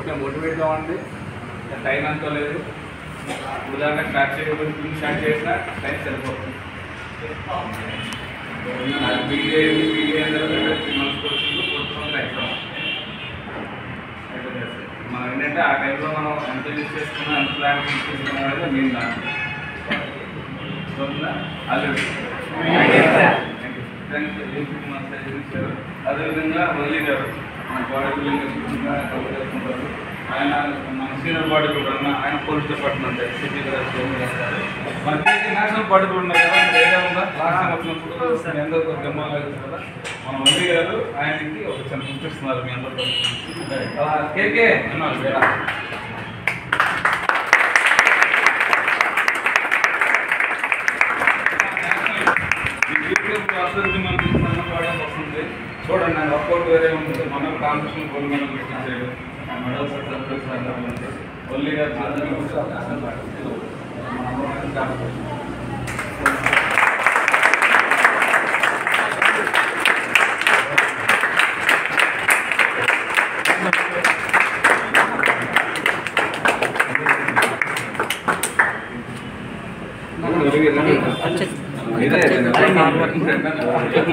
ఒకటే మోటివేట్ కావండి టైం అంతా లేదు ఉదాహరణ స్టార్ట్ చేయబడి స్టార్ట్ చేసినా టైం సరిపోతుంది అది బీఏ బీఏ మనం ఏంటంటే ఆ టైంలో మనం ఎంత యూజ్ చేసుకున్నా ఎంత ప్లాన్ యూజ్ చేసుకున్నా అనేది మెయిన్ దాంట్లో ఆల్రెడీ అదేవిధంగా మురళి గారు మన బాడీ బిల్డింగ్ చేసుకుంటారు ఆయన మన సీనియర్ బాడీ బిల్డర్ అన్న ఆయన పోలీస్ డిపార్ట్మెంట్ సిటీ మనకి నేషనల్ బాడీ బిల్డర్ ఉన్నారు కదా మీరు ఏరియా ఉందా లాస్ట్ టైం వచ్చినప్పుడు మీ అందరికీ జమ్మా కదా మన మురళి గారు ఆయనకి ఒక చిన్న గిఫ్ట్ ఇస్తున్నారు మీ అందరితో అలా కేకే అన్నారు వేరే చూడండి నాకు అప్పటి వేరే ఉంటుంది మన కాంపిటీషన్ గోల్డ్ మెడల్ పెట్టించాడు ఆ మెడల్ సర్టిఫికేట్స్ అందరూ ఉంది ఒల్లి గారు వచ్చేసి